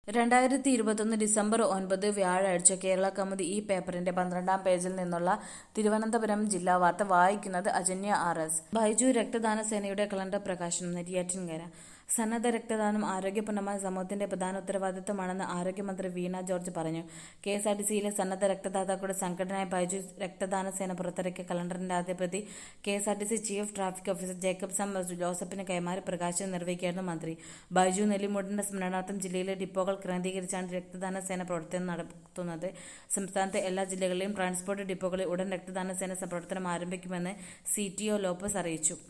രണ്ടായിരത്തി ഇരുപത്തൊന്ന് ഡിസംബർ ഒൻപത് വ്യാഴാഴ്ച കേരള കൗമുദി ഈ പേപ്പറിന്റെ പന്ത്രണ്ടാം പേജിൽ നിന്നുള്ള തിരുവനന്തപുരം ജില്ലാ വാർത്ത വായിക്കുന്നത് അജന്യ ആർ എസ് ബൈജു രക്തദാന സേനയുടെ കലണ്ടർ പ്രകാശനം നെരിയാറ്റിൻകര സന്നദ്ധ രക്തദാനം ആരോഗ്യപൂർണ്ണമായ സമൂഹത്തിന്റെ പ്രധാന ഉത്തരവാദിത്തമാണെന്ന് ആരോഗ്യമന്ത്രി വീണ ജോർജ് പറഞ്ഞു കെ എസ് ആർ ടി സിയിലെ സന്നദ്ധ രക്തദാതാക്കളുടെ സംഘടനയായ ബൈജു രക്തദാന സേന പുറത്തിറക്കിയ കലണ്ടറിന്റെ ആദ്യ പ്രതി K S R T C chief traffic officer Jacob Sam ജോസഫിന് കൈമാറി പ്രകാശനം നിർവഹിക്കുകയായിരുന്നു മന്ത്രി ബൈജു നെല്ലിമൂടിന്റെ സ്മരണാർത്ഥം ജില്ലയിലെ ഡിപ്പോകൾ കേന്ദ്രീകരിച്ചാണ് രക്തദാന സേന പ്രവർത്തനം നടത്തുന്നത് സംസ്ഥാനത്തെ എല്ലാ ജില്ലകളിലെയും ട്രാൻസ്പോർട്ട് ഡിപ്പോകളിൽ ഉടൻ രക്തദാന സേന പ്രവർത്തനം ആരംഭിക്കുമെന്ന് സി ടി ഒ ലോപ്പസ് അറിയിച്ചു